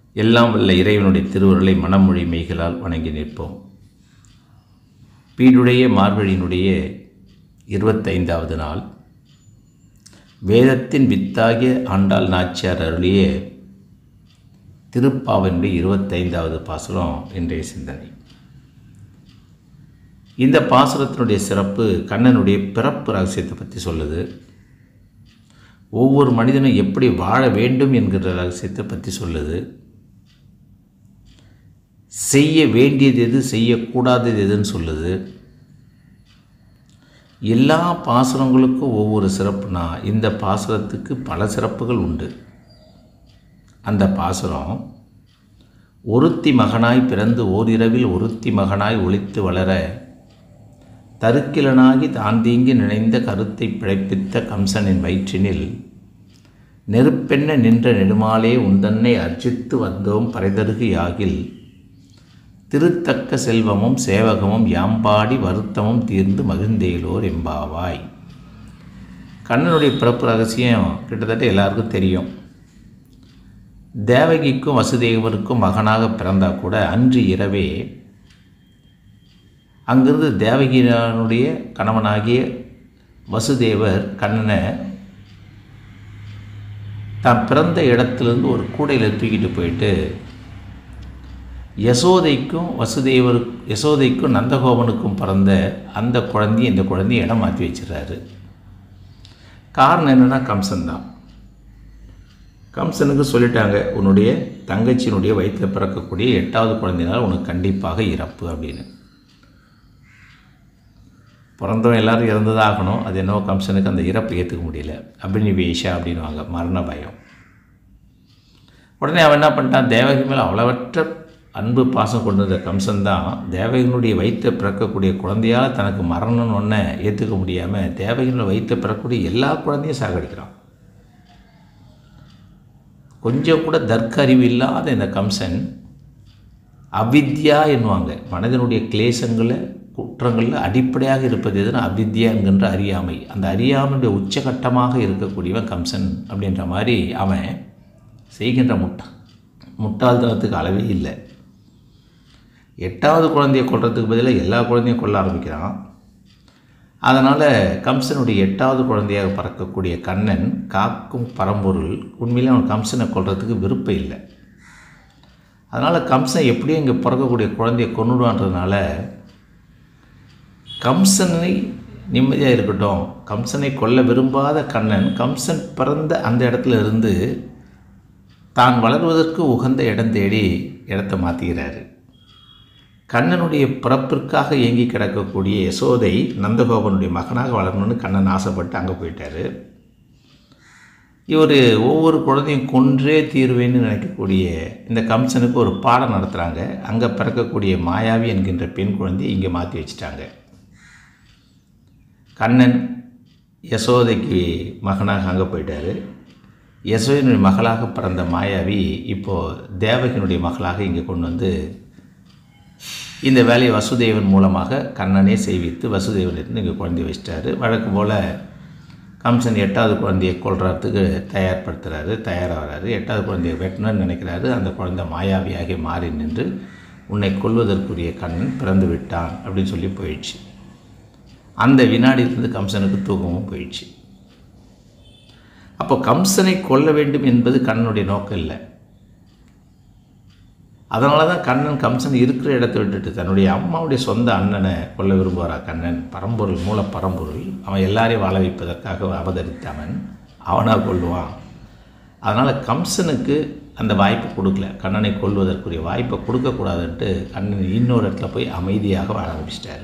எல்லாம் வல்ல இறைவனுடைய திருவுருளை மனமொழி மெய்களால் வணங்கி நிற்போம் பீடுடைய மார்கழியினுடைய இருபத்தைந்தாவது நாள் வேதத்தின் வித்தாகிய ஆண்டாள் நாச்சியார் அருளிய திருப்பாவனுடைய இருபத்தைந்தாவது பாசுரம் இன்றைய சிந்தனை இந்த பாசுரத்தினுடைய சிறப்பு கண்ணனுடைய பிறப்பு ரகசியத்தை பற்றி சொல்லுது ஒவ்வொரு மனிதனும் எப்படி வாழ வேண்டும் என்கிற ரகசியத்தை பற்றி சொல்லுது செய்ய வேண்டியது எது செய்யக்கூடாதது எதுன்னு சொல்லுது எல்லா பாசுரங்களுக்கும் ஒவ்வொரு சிறப்புனா இந்த பாசுரத்துக்கு பல சிறப்புகள் உண்டு அந்த பாசுரம் ஒருத்தி மகனாய் பிறந்து ஓரிரவில் ஒருத்தி மகனாய் ஒளித்து வளர தருக்கிலனாகி தான் தீங்கி நினைந்த கருத்தை பிழைப்பித்த கம்சனின் வயிற்றினில் நெருப்பென்ன நின்ற நெடுமாலே உந்தன்னை அர்ச்சித்து வந்தோம் பறைதருகு யாகில் திருத்தக்க செல்வமும் சேவகமும் யாம்பாடி வருத்தமும் தீர்ந்து மகிழ்ந்தேலோர் எம்பாவாய் கண்ணனுடைய பிறப்பு ரகசியம் கிட்டத்தட்ட எல்லாருக்கும் தெரியும் தேவகிக்கும் வசுதேவருக்கும் மகனாக பிறந்தா கூட அன்று இரவே அங்கிருந்து தேவகியானுடைய கணவனாகிய வசுதேவர் கண்ணனை தான் பிறந்த இடத்துலேருந்து ஒரு கூடையில் தூக்கிட்டு போயிட்டு யசோதைக்கும் வசுதேவர் யசோதைக்கும் நந்தகோபனுக்கும் பிறந்த அந்த குழந்தையும் இந்த குழந்தையும் இடம் மாற்றி வச்சிடறாரு காரணம் என்னென்னா கம்சன் தான் கம்சனுக்கு சொல்லிட்டாங்க உன்னுடைய தங்கச்சியினுடைய வயிற்றில் பிறக்கக்கூடிய எட்டாவது குழந்தைனால உனக்கு கண்டிப்பாக இறப்பு அப்படின்னு பிறந்தவன் எல்லாரும் இறந்து தான் ஆகணும் அது என்னவோ கம்சனுக்கு அந்த இறப்பு ஏற்றுக்க முடியல அபினிவேஷா அப்படின்வாங்க மரண பயம் உடனே அவன் என்ன பண்ணிட்டான் தேவகி மேலே அவ்வளவற்ற அன்பு பாசம் கொண்டு வந்த கம்சன் தான் தேவகினுடைய வயிற்றை பிறக்கக்கூடிய குழந்தையால் தனக்கு மரணம்னு ஒன்றை ஏற்றுக்க முடியாமல் தேவகினுடைய வயிற்றை பிறக்கக்கூடிய எல்லா குழந்தையும் சாகடிக்கிறான் கொஞ்சம் கூட தர்க்க அறிவு இல்லாத இந்த கம்சன் அவித்யா என்னுவாங்க மனதனுடைய கிளேசங்களை குற்றங்களில் அடிப்படையாக இருப்பது எதுனா அவித்யா என்கின்ற அறியாமை அந்த அறியாமையுடைய உச்சகட்டமாக இருக்கக்கூடியவன் கம்சன் அப்படின்ற மாதிரி அவன் செய்கின்ற முட்டா முட்டாள்தனத்துக்கு அளவே இல்லை எட்டாவது குழந்தைய கொல்றதுக்கு பதிலாக எல்லா குழந்தையும் கொல்ல ஆரம்பிக்கிறான் அதனால் கம்சனுடைய எட்டாவது குழந்தையாக பறக்கக்கூடிய கண்ணன் காக்கும் பரம்பொருள் உண்மையிலே அவன் கம்சனை கொல்றதுக்கு விருப்பம் இல்லை அதனால் கம்சன் எப்படியும் இங்கே பிறக்கக்கூடிய குழந்தைய கொண்டுடுவான்றதுனால கம்சனை நிம்மதியாக இருக்கட்டும் கம்சனை கொல்ல விரும்பாத கண்ணன் கம்சன் பிறந்த அந்த இடத்துல இருந்து தான் வளர்வதற்கு உகந்த இடம் தேடி இடத்த மாற்றுகிறாரு கண்ணனுடைய பிறப்பிற்காக இயங்கி கிடக்கக்கூடிய யசோதை நந்தகோபனுடைய மகனாக வளரணும்னு கண்ணன் ஆசைப்பட்டு அங்கே போயிட்டார் இவர் ஒவ்வொரு குழந்தையும் கொன்றே தீர்வேன்னு நினைக்கக்கூடிய இந்த கம்சனுக்கு ஒரு பாடம் நடத்துகிறாங்க அங்கே பிறக்கக்கூடிய மாயாவி என்கின்ற பெண் குழந்தையை இங்கே மாற்றி வச்சுட்டாங்க கண்ணன் யசோதைக்கு மகனாக அங்கே போயிட்டார் யசோதனுடைய மகளாக பிறந்த மாயாவி இப்போது தேவகினுடைய மகளாக இங்கே கொண்டு வந்து இந்த வேலையை வசுதேவன் மூலமாக கண்ணனே செய்வித்து வசுதேவனிருந்து இங்கே குழந்தைய வச்சிட்டாரு வழக்கம் போல் கம்சன் எட்டாவது குழந்தையை கொள்றதுக்கு தயார்படுத்துகிறாரு தயாராகிறாரு எட்டாவது குழந்தையை வெட்டணும்னு நினைக்கிறாரு அந்த குழந்தை மாயாவியாகி மாறி நின்று உன்னை கொல்வதற்குரிய கண்ணன் பிறந்து விட்டான் அப்படின்னு சொல்லி போயிடுச்சு அந்த வினாடியிலிருந்து கம்சனுக்கு தூக்கமும் போயிடுச்சு அப்போ கம்சனை கொல்ல வேண்டும் என்பது கண்ணனுடைய நோக்கம் இல்லை அதனால தான் கண்ணன் கம்சன் இருக்கிற இடத்த விட்டுட்டு தன்னுடைய அம்மாவுடைய சொந்த அண்ணனை கொல்ல விரும்புகிறா கண்ணன் பரம்பொருள் மூல பரம்பொருள் அவன் எல்லாரையும் வாழ வைப்பதற்காக அவதரித்தவன் அவனாக கொள்ளுவான் அதனால் கம்சனுக்கு அந்த வாய்ப்பு கொடுக்கல கண்ணனை கொல்வதற்குரிய வாய்ப்பை கொடுக்கக்கூடாதுன்ட்டு கண்ணன் இன்னொரு இடத்துல போய் அமைதியாக வாழ ஆரம்பிச்சிட்டாரு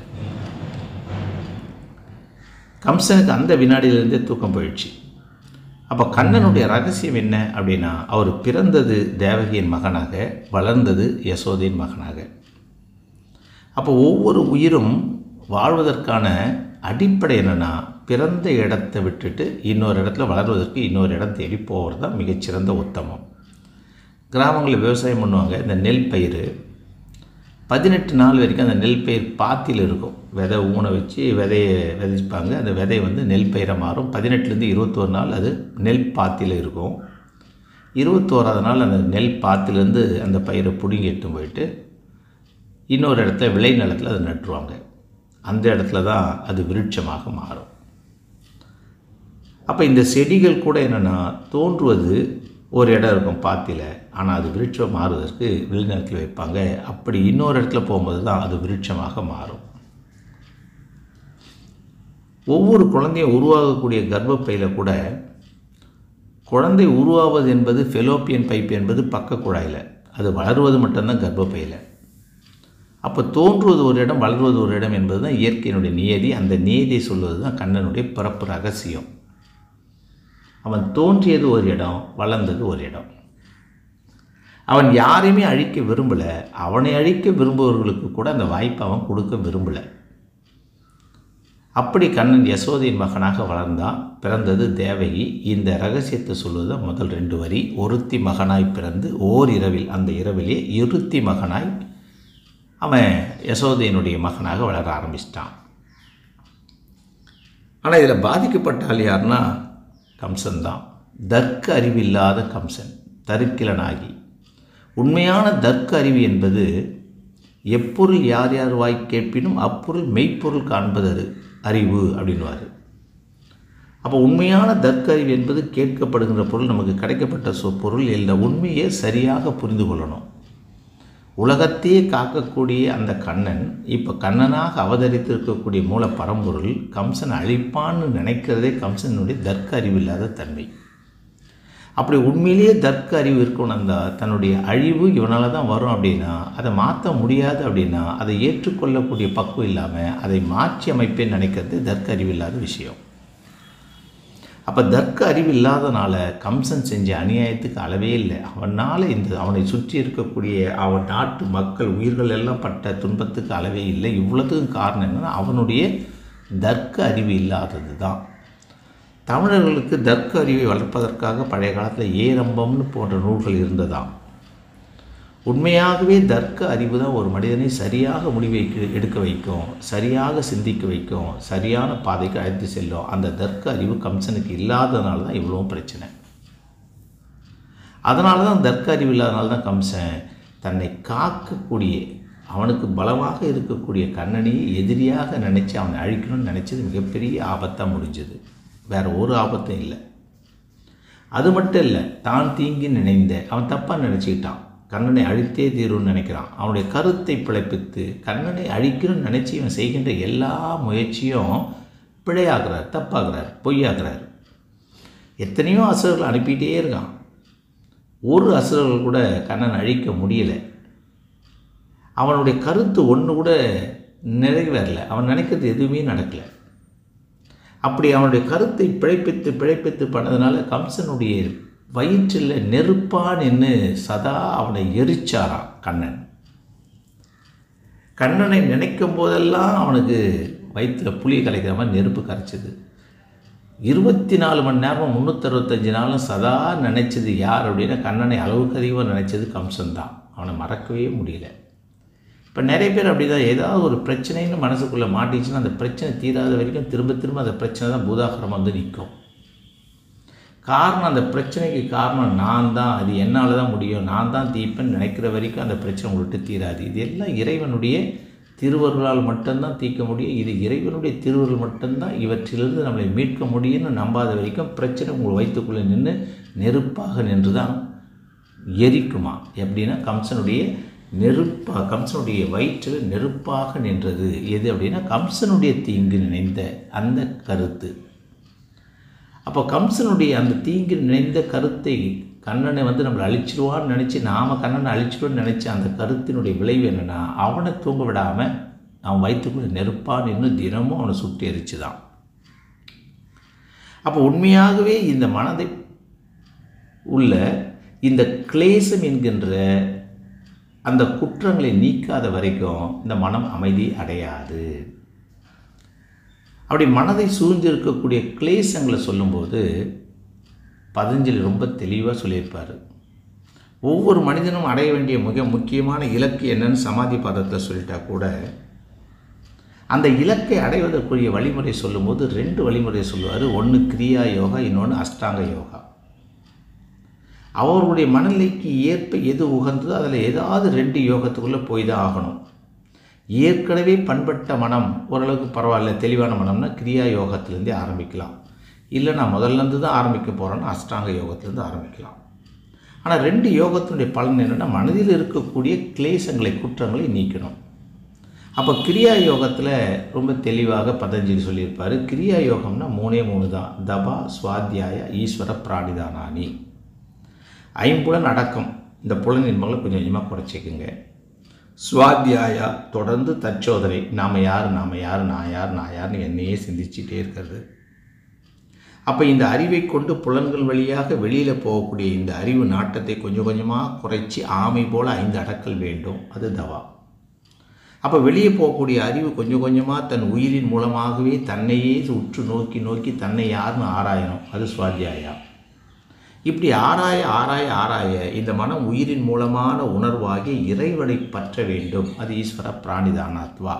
கம்சனுக்கு அந்த வினாடியிலேருந்தே தூக்கம் போயிடுச்சு அப்போ கண்ணனுடைய ரகசியம் என்ன அப்படின்னா அவர் பிறந்தது தேவகியின் மகனாக வளர்ந்தது யசோதையின் மகனாக அப்போ ஒவ்வொரு உயிரும் வாழ்வதற்கான அடிப்படை என்னென்னா பிறந்த இடத்தை விட்டுட்டு இன்னொரு இடத்துல வளர்வதற்கு இன்னொரு இடம் தேடி போகிறது தான் மிகச்சிறந்த உத்தமம் கிராமங்களில் விவசாயம் பண்ணுவாங்க இந்த நெல் பயிர் பதினெட்டு நாள் வரைக்கும் அந்த நெல் பயிர் பாத்தியில் இருக்கும் விதை ஊனை வச்சு விதையை விதைப்பாங்க அந்த விதை வந்து நெல் பயிரை மாறும் பதினெட்டுலேருந்து இருபத்தோரு நாள் அது நெல் பாத்தியில் இருக்கும் இருபத்தோராவது நாள் அந்த நெல் பாத்திலேருந்து அந்த பயிரை பிடுங்கி எடுத்து போயிட்டு இன்னொரு இடத்துல விளை நிலத்தில் அதை நட்டுருவாங்க அந்த இடத்துல தான் அது விருட்சமாக மாறும் அப்போ இந்த செடிகள் கூட என்னென்னா தோன்றுவது ஒரு இடம் இருக்கும் பாத்தியில் ஆனால் அது விருட்சம் மாறுவதற்கு விளைநிலத்தில் வைப்பாங்க அப்படி இன்னொரு இடத்துல போகும்போது தான் அது விருட்சமாக மாறும் ஒவ்வொரு குழந்தையும் உருவாகக்கூடிய கர்ப்பப்பையில் கூட குழந்தை உருவாவது என்பது ஃபெலோப்பியன் பைப் என்பது பக்க குழாயில் அது வளருவது மட்டும்தான் கர்ப்பப்பையில் அப்போ தோன்றுவது ஒரு இடம் வளர்வது ஒரு இடம் என்பது தான் இயற்கையினுடைய நியதி அந்த நியதியை சொல்வது தான் கண்ணனுடைய பிறப்பு ரகசியம் அவன் தோன்றியது ஒரு இடம் வளர்ந்தது ஒரு இடம் அவன் யாரையுமே அழிக்க விரும்பலை அவனை அழிக்க விரும்புபவர்களுக்கு கூட அந்த வாய்ப்பை அவன் கொடுக்க விரும்பலை அப்படி கண்ணன் யசோதையின் மகனாக வளர்ந்தான் பிறந்தது தேவகி இந்த ரகசியத்தை சொல்வது தான் முதல் ரெண்டு வரி ஒருத்தி மகனாய் பிறந்து ஓர் இரவில் அந்த இரவிலே இருத்தி மகனாய் அவன் யசோதையினுடைய மகனாக வளர ஆரம்பிச்சிட்டான் ஆனால் இதில் பாதிக்கப்பட்டால் யாருன்னா கம்சன் தான் தர்க்க அறிவில்லாத கம்சன் தருக்கிலனாகி உண்மையான தர்க்க அறிவு என்பது எப்பொருள் யார் யார் வாய் கேட்பினும் அப்பொருள் மெய்ப்பொருள் காண்பது அது அறிவு அப்படின்வார் அப்போ உண்மையான தர்க்க அறிவு என்பது கேட்கப்படுகின்ற பொருள் நமக்கு கிடைக்கப்பட்ட சொ பொருள் இந்த உண்மையை சரியாக புரிந்து கொள்ளணும் உலகத்தையே காக்கக்கூடிய அந்த கண்ணன் இப்போ கண்ணனாக அவதரித்திருக்கக்கூடிய மூல பரம்பொருள் கம்சன் அழிப்பான்னு நினைக்கிறதே கம்சனுடைய தர்க்க அறிவு இல்லாத தன்மை அப்படி உண்மையிலேயே தர்க்க அறிவு இருக்கணும் அந்த தன்னுடைய அழிவு இவனால தான் வரும் அப்படின்னா அதை மாற்ற முடியாது அப்படின்னா அதை ஏற்றுக்கொள்ளக்கூடிய பக்குவம் இல்லாமல் அதை மாற்றி அமைப்பேன்னு நினைக்கிறது தர்க்க அறிவு இல்லாத விஷயம் அப்போ தர்க்க அறிவு இல்லாதனால கம்சன் செஞ்ச அநியாயத்துக்கு அளவே இல்லை அவனால் இந்த அவனை சுற்றி இருக்கக்கூடிய அவன் நாட்டு மக்கள் உயிர்கள் எல்லாம் பட்ட துன்பத்துக்கு அளவே இல்லை இவ்வளோத்துக்கும் காரணம் என்னென்னா அவனுடைய தர்க்க அறிவு இல்லாதது தான் தமிழர்களுக்கு தர்க்க அறிவை வளர்ப்பதற்காக பழைய காலத்தில் ஏரம்பம்னு போன்ற நூல்கள் இருந்ததாம் உண்மையாகவே தர்க்க அறிவு தான் ஒரு மனிதனை சரியாக முடிவை எடுக்க வைக்கும் சரியாக சிந்திக்க வைக்கும் சரியான பாதைக்கு அழைத்து செல்லும் அந்த தர்க்க அறிவு கம்சனுக்கு இல்லாதனால தான் இவ்வளோ பிரச்சனை அதனால தான் தர்க்க அறிவு இல்லாதனால தான் கம்சன் தன்னை காக்கக்கூடிய அவனுக்கு பலமாக இருக்கக்கூடிய கண்ணனையை எதிரியாக நினச்சி அவனை அழிக்கணும்னு நினச்சது மிகப்பெரிய ஆபத்தாக முடிஞ்சது வேறு ஒரு ஆபத்தும் இல்லை அது மட்டும் இல்லை தான் தீங்கி நினைந்த அவன் தப்பாக நினச்சிக்கிட்டான் கண்ணனை அழித்தே தீரும்னு நினைக்கிறான் அவனுடைய கருத்தை பிழைப்பித்து கண்ணனை அழிக்கணும்னு நினச்சி இவன் செய்கின்ற எல்லா முயற்சியும் பிழையாகிறார் தப்பாகிறார் பொய்யாகிறார் எத்தனையோ அசுரர்கள் அனுப்பிட்டே இருக்கான் ஒரு அசுரர்கள் கூட கண்ணன் அழிக்க முடியலை அவனுடைய கருத்து ஒன்று கூட நிறைவேறல அவன் நினைக்கிறது எதுவுமே நடக்கலை அப்படி அவனுடைய கருத்தை பிழைப்பித்து பிழைப்பித்து பண்ணதுனால கம்சனுடைய வயிற்றில் நெருப்பான் நின்று சதா அவனை எரிச்சாரான் கண்ணன் கண்ணனை நினைக்கும் போதெல்லாம் அவனுக்கு வயிற்றில் புளியை கலைக்கிற மாதிரி நெருப்பு கரைச்சிது இருபத்தி நாலு மணி நேரம் முந்நூற்றறுபத்தஞ்சு நாளும் சதா நினச்சது யார் அப்படின்னா கண்ணனை அளவுக்கு அதிகமாக நினச்சது கம்சன் தான் அவனை மறக்கவே முடியல இப்போ நிறைய பேர் அப்படி தான் ஏதாவது ஒரு பிரச்சனைன்னு மனசுக்குள்ளே மாட்டிச்சுன்னா அந்த பிரச்சனை தீராத வரைக்கும் திரும்ப திரும்ப அந்த பிரச்சனை தான் பூதாகரம் வந்து நிற்கும் காரணம் அந்த பிரச்சனைக்கு காரணம் நான் தான் அது என்னால் தான் முடியும் நான் தான் தீர்ப்பேன்னு நினைக்கிற வரைக்கும் அந்த பிரச்சனை உங்கள்கிட்ட தீராது இது எல்லாம் இறைவனுடைய திருவருளால் மட்டும்தான் தீர்க்க முடியும் இது இறைவனுடைய திருவருள் மட்டும்தான் இவற்றிலிருந்து நம்மளை மீட்க முடியும்னு நம்பாத வரைக்கும் பிரச்சனை உங்கள் வயிற்றுக்குள்ளே நின்று நெருப்பாக நின்று தான் எரிக்குமா எப்படின்னா கம்சனுடைய நெருப்பாக கம்சனுடைய வயிற்றில் நெருப்பாக நின்றது எது அப்படின்னா கம்சனுடைய தீங்கு நினைந்த அந்த கருத்து அப்போ கம்சனுடைய அந்த தீங்கு நினைந்த கருத்தை கண்ணனை வந்து நம்மளை அழிச்சிடுவான்னு நினச்சி நாம் கண்ணனை அழிச்சிடுவோன்னு நினச்ச அந்த கருத்தினுடைய விளைவு என்னென்னா அவனை தூங்க விடாமல் அவன் வயிற்றுக்குள்ளே நெருப்பாக நின்று தினமும் அவனை சுட்டு எரிச்சு தான் அப்போ உண்மையாகவே இந்த மனதை உள்ள இந்த கிளேசம் என்கின்ற அந்த குற்றங்களை நீக்காத வரைக்கும் இந்த மனம் அமைதி அடையாது அப்படி மனதை சூழ்ந்திருக்கக்கூடிய கிளேசங்களை சொல்லும்போது பதஞ்சலி ரொம்ப தெளிவாக சொல்லியிருப்பார் ஒவ்வொரு மனிதனும் அடைய வேண்டிய மிக முக்கியமான இலக்கு என்னன்னு சமாதி பதத்தில் சொல்லிட்டா கூட அந்த இலக்கை அடைவதற்குரிய வழிமுறை சொல்லும்போது ரெண்டு வழிமுறை சொல்லுவார் ஒன்று கிரியா யோகா இன்னொன்று அஷ்டாங்க யோகா அவர்களுடைய மனநிலைக்கு ஏற்ப எது உகந்ததோ அதில் ஏதாவது ரெண்டு யோகத்துக்குள்ளே போய் தான் ஆகணும் ஏற்கனவே பண்பட்ட மனம் ஓரளவுக்கு பரவாயில்ல தெளிவான மனம்னா கிரியா யோகத்திலேருந்தே ஆரம்பிக்கலாம் இல்லை நான் முதல்லேருந்து தான் ஆரம்பிக்க போகிறேன்னா அஷ்டாங்க யோகத்திலேருந்து ஆரம்பிக்கலாம் ஆனால் ரெண்டு யோகத்தினுடைய பலன் என்னென்னா மனதில் இருக்கக்கூடிய கிளேசங்களை குற்றங்களை நீக்கணும் அப்போ கிரியா யோகத்தில் ரொம்ப தெளிவாக பதஞ்சலி சொல்லியிருப்பார் கிரியா யோகம்னா மூணே மூணு தான் தபா சுவாத்தியாய ஈஸ்வர பிராணிதானானி ஐம்புலன் அடக்கம் இந்த புலன் இன்பங்களை கொஞ்சம் கொஞ்சமாக குறைச்சிக்குங்க சுவாத்தியாயா தொடர்ந்து தற்சோதனை நாம் யார் நாம் யார் நான் யார் நான் யார்னு என்னையே சிந்திச்சுட்டே இருக்கிறது அப்போ இந்த அறிவை கொண்டு புலன்கள் வழியாக வெளியில் போகக்கூடிய இந்த அறிவு நாட்டத்தை கொஞ்சம் கொஞ்சமாக குறைச்சி ஆமை போல் ஐந்து அடக்கல் வேண்டும் அது தவா அப்போ வெளியே போகக்கூடிய அறிவு கொஞ்சம் கொஞ்சமாக தன் உயிரின் மூலமாகவே தன்னையே உற்று நோக்கி நோக்கி தன்னை யாருன்னு ஆராயணும் அது சுவாத்தியாயா இப்படி ஆராய ஆராய ஆராய இந்த மனம் உயிரின் மூலமான உணர்வாகி இறைவனை பற்ற வேண்டும் அது ஈஸ்வர பிராணிதானாத்வா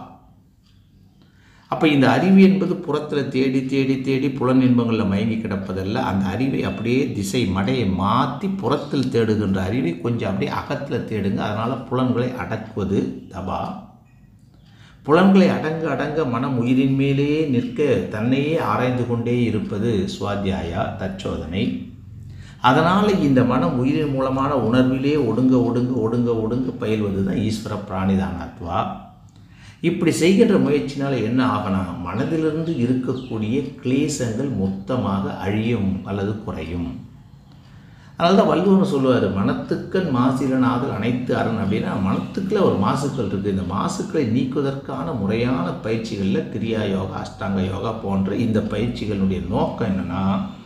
அப்போ இந்த அறிவு என்பது புறத்தில் தேடி தேடி தேடி புலன் இன்பங்களில் மயங்கி கிடப்பதல்ல அந்த அறிவை அப்படியே திசை மடையை மாற்றி புறத்தில் தேடுகின்ற அறிவை கொஞ்சம் அப்படியே அகத்தில் தேடுங்க அதனால் புலன்களை அடக்குவது தபா புலன்களை அடங்க அடங்க மனம் உயிரின் மேலேயே நிற்க தன்னையே ஆராய்ந்து கொண்டே இருப்பது சுவாத்தியாயா தற்சோதனை அதனால் இந்த மனம் உயிரின் மூலமான உணர்விலே ஒடுங்க ஒடுங்க ஒடுங்க ஒடுங்க பயில்வது தான் ஈஸ்வர பிராணிதானாத்வா இப்படி செய்கின்ற முயற்சினால் என்ன ஆகணும் மனதிலிருந்து இருக்கக்கூடிய கிளேசங்கள் மொத்தமாக அழியும் அல்லது குறையும் அதனால தான் வள்ளுவன் சொல்லுவார் மனத்துக்கண் மாசிலனாதல் அனைத்து அரண் அப்படின்னா மனத்துக்குள்ள ஒரு மாசுக்கள் இருக்குது இந்த மாசுக்களை நீக்குவதற்கான முறையான பயிற்சிகளில் கிரியா யோகா அஷ்டாங்க யோகா போன்ற இந்த பயிற்சிகளுடைய நோக்கம் என்னென்னா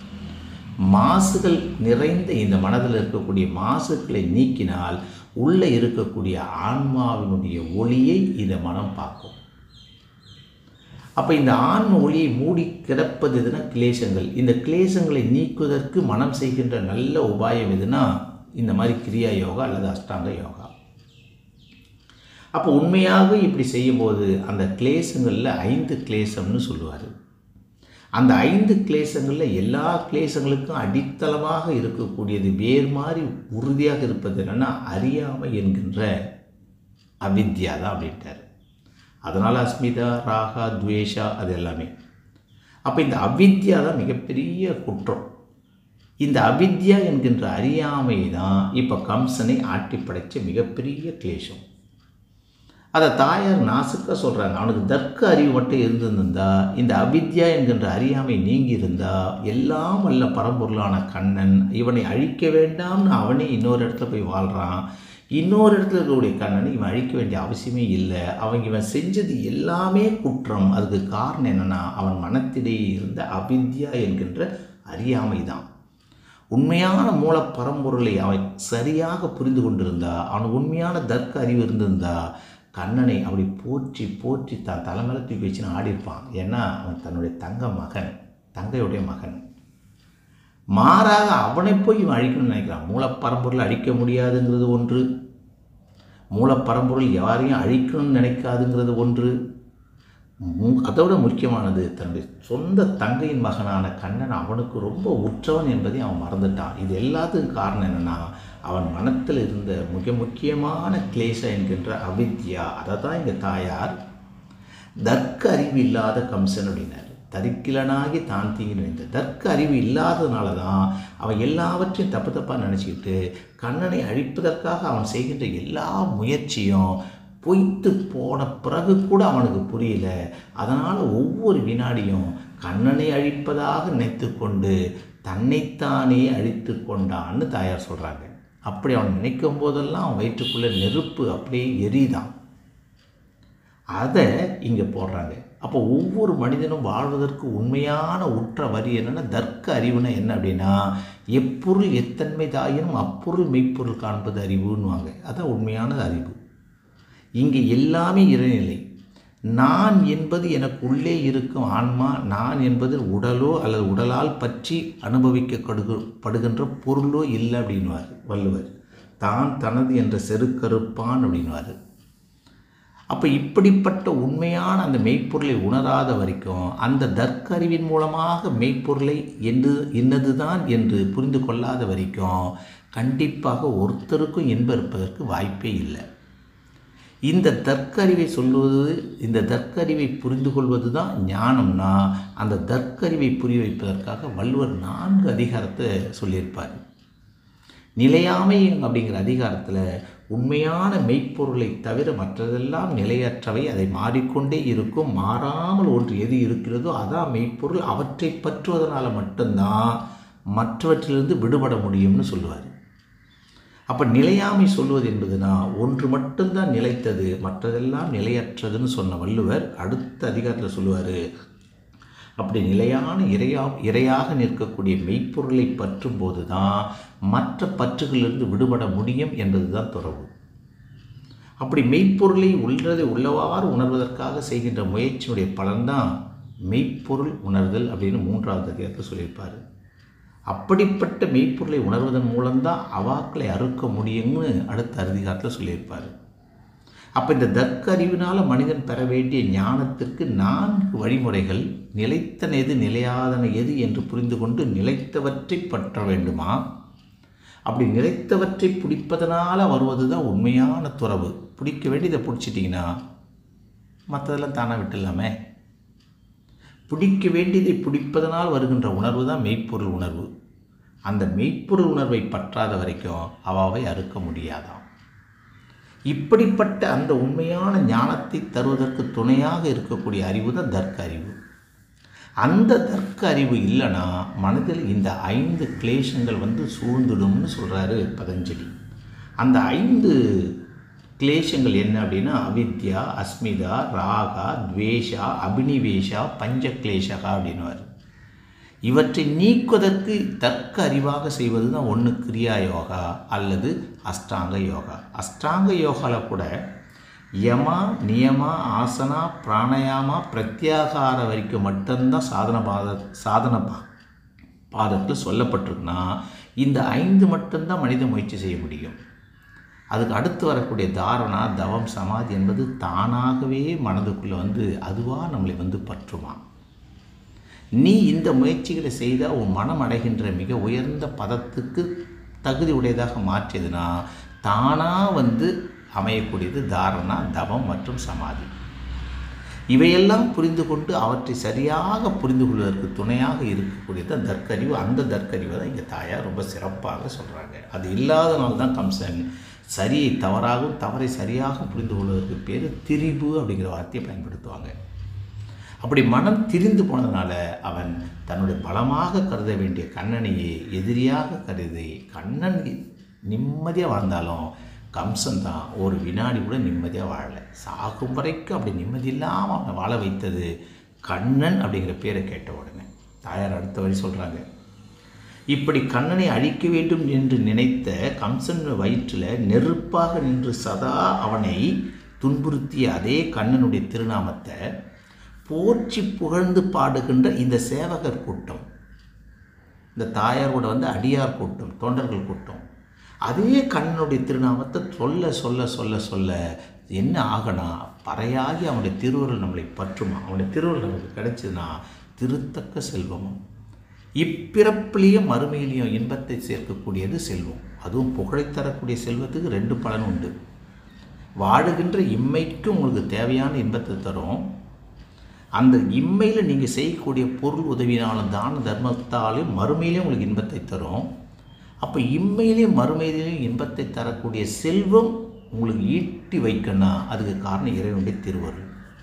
மாசுகள் நிறைந்த இந்த மனதில் இருக்கக்கூடிய மாசுக்களை நீக்கினால் உள்ளே இருக்கக்கூடிய ஆன்மாவினுடைய ஒளியை இந்த மனம் பார்க்கும் அப்போ இந்த ஆன்ம ஒளியை மூடி கிடப்பது எதுனா கிளேசங்கள் இந்த கிளேசங்களை நீக்குவதற்கு மனம் செய்கின்ற நல்ல உபாயம் எதுனா இந்த மாதிரி கிரியா யோகா அல்லது அஷ்டாங்க யோகா அப்போ உண்மையாக இப்படி செய்யும்போது அந்த கிளேசங்களில் ஐந்து கிளேசம்னு சொல்லுவார் அந்த ஐந்து கிளேசங்களில் எல்லா கிளேசங்களுக்கும் அடித்தளமாக இருக்கக்கூடியது வேறு மாதிரி உறுதியாக இருப்பது என்னென்னா அறியாமை என்கின்ற அவித்யா தான் அப்படின்ட்டார் அதனால் அஸ்மிதா ராகா துவேஷா அது எல்லாமே அப்போ இந்த அவித்யா தான் மிகப்பெரிய குற்றம் இந்த அவித்யா என்கின்ற அறியாமை தான் இப்போ கம்சனை ஆட்டி படைத்த மிகப்பெரிய கிளேசம் அதை தாயார் நாசுக்காக சொல்கிறாங்க அவனுக்கு தர்க்க அறிவு மட்டும் இருந்திருந்தா இந்த அவித்யா என்கின்ற அறியாமை நீங்கி இருந்தா எல்லாம் வல்ல பரம்பொருளான கண்ணன் இவனை அழிக்க வேண்டாம்னு அவனே இன்னொரு இடத்துல போய் வாழ்கிறான் இன்னொரு இடத்துல இருக்கக்கூடிய கண்ணனை இவன் அழிக்க வேண்டிய அவசியமே இல்லை அவங்க இவன் செஞ்சது எல்லாமே குற்றம் அதுக்கு காரணம் என்னென்னா அவன் மனத்திலேயே இருந்த அவித்யா என்கின்ற அறியாமை தான் உண்மையான மூல பரம்பொருளை அவன் சரியாக புரிந்து கொண்டிருந்தா அவனுக்கு உண்மையான தர்க்க அறிவு இருந்திருந்தா கண்ணனை அப்படி போற்றி போற்றி தான் தலைமையில தூக்கி வச்சுன்னு ஆடிருப்பான் ஏன்னா அவன் தன்னுடைய தங்க மகன் தங்கையுடைய மகன் மாறாக அவனை போய் இவன் அழிக்கணும்னு நினைக்கிறான் மூலப்பரம்பொருளை அழிக்க முடியாதுங்கிறது ஒன்று மூலப்பரம்பொருள் யாரையும் அழிக்கணும்னு நினைக்காதுங்கிறது ஒன்று மு- அதோட முக்கியமானது தன்னுடைய சொந்த தங்கையின் மகனான கண்ணன் அவனுக்கு ரொம்ப உற்றவன் என்பதை அவன் மறந்துட்டான் இது எல்லாத்துக்கும் காரணம் என்னென்னா அவன் மனத்தில் இருந்த மிக முக்கியமான கிளேச என்கின்ற அவித்யா அதை தான் இங்கே தாயார் தர்க்க அறிவு இல்லாத கம்சன் அப்படின்னார் தரிக்கிலனாகி தான் தீங்கின இந்த தர்க்க அறிவு இல்லாததுனால தான் அவன் எல்லாவற்றையும் தப்பு தப்பாக நினச்சிக்கிட்டு கண்ணனை அழிப்பதற்காக அவன் செய்கின்ற எல்லா முயற்சியும் பொய்த்து போன பிறகு கூட அவனுக்கு புரியல அதனால் ஒவ்வொரு வினாடியும் கண்ணனை அழிப்பதாக நினைத்து கொண்டு தன்னைத்தானே அழித்து கொண்டான்னு தாயார் சொல்கிறாங்க அப்படி அவன் நினைக்கும் போதெல்லாம் அவன் வயிற்றுக்குள்ளே நெருப்பு அப்படியே எரிதான் அதை இங்கே போடுறாங்க அப்போ ஒவ்வொரு மனிதனும் வாழ்வதற்கு உண்மையான உற்ற வரி என்னென்னா தர்க்க அறிவுனா என்ன அப்படின்னா எப்பொருள் எத்தன்மை தாயினும் அப்பொருள் மெய்ப்பொருள் காண்பது அறிவுன்னுவாங்க அதான் உண்மையான அறிவு இங்கே எல்லாமே இறைநிலை நான் என்பது எனக்கு உள்ளே இருக்கும் ஆன்மா நான் என்பது உடலோ அல்லது உடலால் பற்றி அனுபவிக்கப்படுகு படுகின்ற பொருளோ இல்லை அப்படின்வார் வள்ளுவர் தான் தனது என்ற செருக்கறுப்பான் அப்படின்வார் அப்போ இப்படிப்பட்ட உண்மையான அந்த மெய்ப்பொருளை உணராத வரைக்கும் அந்த தர்க்க அறிவின் மூலமாக மெய்ப்பொருளை என்று இன்னதுதான் என்று புரிந்து கொள்ளாத வரைக்கும் கண்டிப்பாக ஒருத்தருக்கும் இன்பம் இருப்பதற்கு வாய்ப்பே இல்லை இந்த தற்கறிவை சொல்வது இந்த தற்கறிவை புரிந்து கொள்வது தான் ஞானம்னா அந்த தற்கறிவை புரிய வைப்பதற்காக வள்ளுவர் நான்கு அதிகாரத்தை சொல்லியிருப்பார் நிலையாமை அப்படிங்கிற அதிகாரத்தில் உண்மையான மெய்ப்பொருளை தவிர மற்றதெல்லாம் நிலையற்றவை அதை மாறிக்கொண்டே இருக்கும் மாறாமல் ஒன்று எது இருக்கிறதோ அதான் மெய்ப்பொருள் அவற்றை பற்றுவதனால் மட்டும்தான் மற்றவற்றிலிருந்து விடுபட முடியும்னு சொல்லுவார் அப்போ நிலையாமை சொல்வது என்பதுனா ஒன்று மட்டும்தான் நிலைத்தது மற்றதெல்லாம் நிலையற்றதுன்னு சொன்ன வள்ளுவர் அடுத்த அதிகாரத்தில் சொல்லுவார் அப்படி நிலையான இறையா இறையாக நிற்கக்கூடிய மெய்ப்பொருளை பற்றும் போது தான் மற்ற பற்றுகளிலிருந்து விடுபட முடியும் என்பது தான் துறவு அப்படி மெய்ப்பொருளை உள்ளதை உள்ளவாறு உணர்வதற்காக செய்கின்ற முயற்சியுடைய பலன்தான் மெய்ப்பொருள் உணர்தல் அப்படின்னு மூன்றாவது அதிகாரத்தில் சொல்லியிருப்பார் அப்படிப்பட்ட மெய்ப்பொருளை உணர்வதன் மூலம்தான் அவாக்களை அறுக்க முடியும்னு அடுத்த அதிகாரத்தில் சொல்லியிருப்பார் அப்போ இந்த தர்க்க அறிவினால் மனிதன் பெற வேண்டிய ஞானத்திற்கு நான்கு வழிமுறைகள் நிலைத்தன எது நிலையாதன எது என்று புரிந்து கொண்டு நிலைத்தவற்றை பற்ற வேண்டுமா அப்படி நிலைத்தவற்றை பிடிப்பதனால வருவது தான் உண்மையான துறவு பிடிக்க வேண்டியதை பிடிச்சிட்டிங்கன்னா மற்றதெல்லாம் தானாக விட்டுலாமே பிடிக்க வேண்டியதை பிடிப்பதனால் வருகின்ற உணர்வு தான் மெய்ப்பொருள் உணர்வு அந்த மெய்ப்பொருள் உணர்வை பற்றாத வரைக்கும் அவாவை அறுக்க முடியாதாம் இப்படிப்பட்ட அந்த உண்மையான ஞானத்தை தருவதற்கு துணையாக இருக்கக்கூடிய அறிவு தான் தர்க்க அறிவு அந்த தர்க்க அறிவு இல்லைன்னா மனதில் இந்த ஐந்து கிளேஷங்கள் வந்து சூழ்ந்துடும்னு சொல்கிறாரு பதஞ்சலி அந்த ஐந்து கிளேஷங்கள் என்ன அப்படின்னா அவித்யா அஸ்மிதா ராகா துவேஷா அபினிவேஷா பஞ்ச கிளேஷகா அப்படின்னுவார் இவற்றை நீக்குவதற்கு தர்க்க அறிவாக செய்வது தான் ஒன்று கிரியா யோகா அல்லது அஷ்டாங்க யோகா அஷ்டாங்க யோகாவில் கூட யமா நியமா ஆசனா பிராணயாமா பிரத்யாகார வரைக்கும் மட்டும்தான் சாதன பாத சாதன பா பாதத்தில் சொல்லப்பட்டிருக்குன்னா இந்த ஐந்து மட்டும்தான் மனித முயற்சி செய்ய முடியும் அதுக்கு அடுத்து வரக்கூடிய தாரணா தவம் சமாதி என்பது தானாகவே மனதுக்குள்ளே வந்து அதுவாக நம்மளை வந்து பற்றுமா நீ இந்த முயற்சிகளை செய்தால் உன் மனம் அடைகின்ற மிக உயர்ந்த பதத்துக்கு தகுதி உடையதாக மாற்றியதுன்னா தானாக வந்து அமையக்கூடியது தாரணா தவம் மற்றும் சமாதி இவையெல்லாம் புரிந்து கொண்டு அவற்றை சரியாக புரிந்து கொள்வதற்கு துணையாக இருக்கக்கூடியது அந்த தற்கறிவு அந்த தற்கறிவை தான் இங்கே தாயார் ரொம்ப சிறப்பாக சொல்கிறாங்க அது இல்லாதனால தான் கம்சன் சரியை தவறாகவும் தவறை சரியாக புரிந்து கொள்வதற்கு பேர் திரிபு அப்படிங்கிற வார்த்தையை பயன்படுத்துவாங்க அப்படி மனம் திரிந்து போனதுனால அவன் தன்னுடைய பலமாக கருத வேண்டிய கண்ணனையே எதிரியாக கருதி கண்ணன் நிம்மதியாக வாழ்ந்தாலும் கம்சன் தான் ஒரு வினாடி கூட நிம்மதியாக வாழலை சாகும் வரைக்கும் அப்படி நிம்மதி இல்லாமல் அவனை வாழ வைத்தது கண்ணன் அப்படிங்கிற பேரை கேட்ட உடனே தாயார் அடுத்த வழி சொல்கிறாங்க இப்படி கண்ணனை அழிக்க வேண்டும் என்று நினைத்த கம்சன் வயிற்றில் நெருப்பாக நின்று சதா அவனை துன்புறுத்திய அதே கண்ணனுடைய திருநாமத்தை போற்றி புகழ்ந்து பாடுகின்ற இந்த சேவகர் கூட்டம் இந்த தாயாரோட வந்து அடியார் கூட்டம் தொண்டர்கள் கூட்டம் அதே கண்ணனுடைய திருநாமத்தை சொல்ல சொல்ல சொல்ல சொல்ல என்ன ஆகனா பறையாகி அவனுடைய திருவுருள் நம்மளை பற்றுமா அவனுடைய திருவுருள் நமக்கு கிடைச்சதுன்னா திருத்தக்க செல்வமும் இப்பிறப்பிலையும் மறுமையிலையும் இன்பத்தை சேர்க்கக்கூடியது செல்வம் அதுவும் புகழை தரக்கூடிய செல்வத்துக்கு ரெண்டு பலன் உண்டு வாழுகின்ற இம்மைக்கும் உங்களுக்கு தேவையான இன்பத்தை தரும் அந்த இம்மையில் நீங்கள் செய்யக்கூடிய பொருள் உதவினாலும் தான தர்மத்தாலும் மறுமையிலையும் உங்களுக்கு இன்பத்தை தரும் அப்போ இம்மையிலையும் மறுமையிலையும் இன்பத்தை தரக்கூடிய செல்வம் உங்களுக்கு ஈட்டி வைக்கணும்னா அதுக்கு காரணம் இறைவனுடைய திருவருள்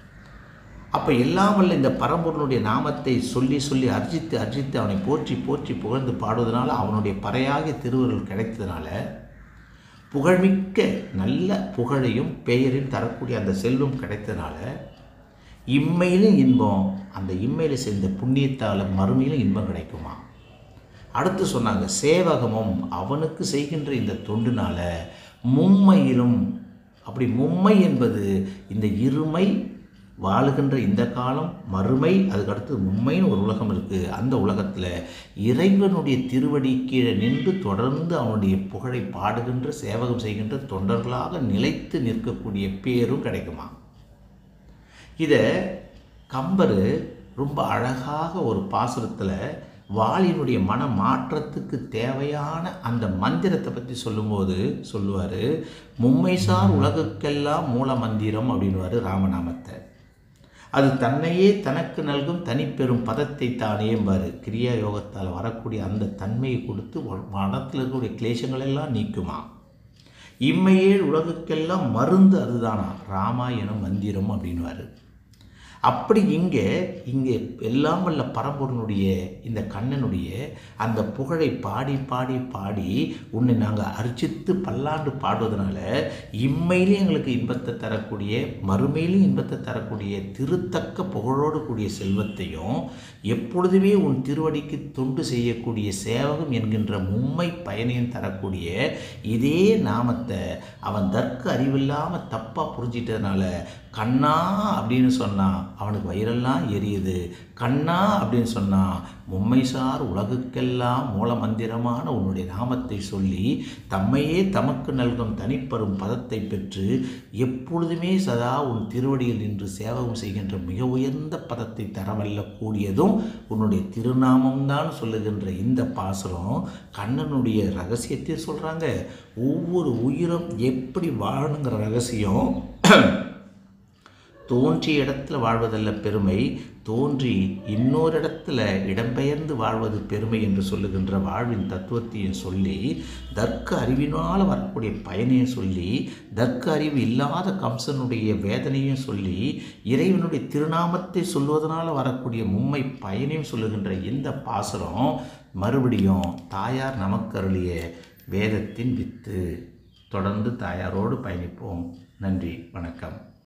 அப்போ எல்லாம் வல்ல இந்த பரம்பொருளுடைய நாமத்தை சொல்லி சொல்லி அர்ஜித்து அர்ஜித்து அவனை போற்றி போற்றி புகழ்ந்து பாடுவதனால அவனுடைய பறையாகிய திருவருள் கிடைத்ததுனால புகழ்மிக்க நல்ல புகழையும் பெயரையும் தரக்கூடிய அந்த செல்வம் கிடைத்ததுனால இம்மையிலும் இன்பம் அந்த இம்மையில் சேர்ந்த புண்ணியத்தால் மறுமையிலும் இன்பம் கிடைக்குமா அடுத்து சொன்னாங்க சேவகமும் அவனுக்கு செய்கின்ற இந்த தொண்டுனால மும்மையிலும் அப்படி மும்மை என்பது இந்த இருமை வாழுகின்ற இந்த காலம் மறுமை அதுக்கடுத்து மும்மைன்னு ஒரு உலகம் இருக்குது அந்த உலகத்தில் இறைவனுடைய திருவடி கீழே நின்று தொடர்ந்து அவனுடைய புகழை பாடுகின்ற சேவகம் செய்கின்ற தொண்டர்களாக நிலைத்து நிற்கக்கூடிய பேரும் கிடைக்குமா இதை கம்பர் ரொம்ப அழகாக ஒரு பாசுரத்தில் வாலினுடைய மன மாற்றத்துக்கு தேவையான அந்த மந்திரத்தை பற்றி சொல்லும்போது சொல்லுவார் மும்மைசார் உலகுக்கெல்லாம் மூல மந்திரம் அப்படின்வார் ராமநாமத்தை அது தன்னையே தனக்கு நல்கும் தனிப்பெரும் பதத்தை தானேம்பார் கிரியா யோகத்தால் வரக்கூடிய அந்த தன்மையை கொடுத்து மனத்தில் இருக்கக்கூடிய கிளேசங்கள் எல்லாம் நீக்குமா இம்மையேழ் உலகுக்கெல்லாம் மருந்து அதுதானா ராமாயணம் மந்திரம் அப்படின்வாரு அப்படி இங்கே இங்கே எல்லாம் வல்ல பரம்பொருனுடைய இந்த கண்ணனுடைய அந்த புகழை பாடி பாடி பாடி உன்னை நாங்கள் அர்ச்சித்து பல்லாண்டு பாடுவதனால இம்மையிலும் எங்களுக்கு இன்பத்தை தரக்கூடிய மறுமையிலும் இன்பத்தை தரக்கூடிய திருத்தக்க புகழோடு கூடிய செல்வத்தையும் எப்பொழுதுமே உன் திருவடிக்கு தொண்டு செய்யக்கூடிய சேவகம் என்கின்ற மும்மை பயனையும் தரக்கூடிய இதே நாமத்தை அவன் தர்க்க அறிவில்லாமல் தப்பாக புரிஞ்சிட்டதுனால கண்ணா அப்படின்னு சொன்னான் அவனுக்கு வயிறெல்லாம் எரியுது கண்ணா அப்படின்னு சொன்னான் மும்மைசார் உலகுக்கெல்லாம் மூல மந்திரமான உன்னுடைய நாமத்தை சொல்லி தம்மையே தமக்கு நல்கும் தனிப்பெரும் பதத்தை பெற்று எப்பொழுதுமே சதா உன் திருவடியில் நின்று சேவகம் செய்கின்ற மிக உயர்ந்த பதத்தை தரவல்ல கூடியதும் உன்னுடைய திருநாமம்தான் சொல்லுகின்ற இந்த பாசுரம் கண்ணனுடைய ரகசியத்தை சொல்கிறாங்க ஒவ்வொரு உயிரும் எப்படி வாழணுங்கிற ரகசியம் தோன்றிய இடத்துல வாழ்வதல்ல பெருமை தோன்றி இன்னொரு இடத்துல இடம்பெயர்ந்து வாழ்வது பெருமை என்று சொல்லுகின்ற வாழ்வின் தத்துவத்தையும் சொல்லி தர்க்க அறிவினால் வரக்கூடிய பயனையும் சொல்லி தர்க்க அறிவு இல்லாத கம்சனுடைய வேதனையும் சொல்லி இறைவனுடைய திருநாமத்தை சொல்வதனால் வரக்கூடிய மும்மை பயனையும் சொல்லுகின்ற இந்த பாசுரம் மறுபடியும் தாயார் நமக்கு அருளிய வேதத்தின் வித்து தொடர்ந்து தாயாரோடு பயணிப்போம் நன்றி வணக்கம்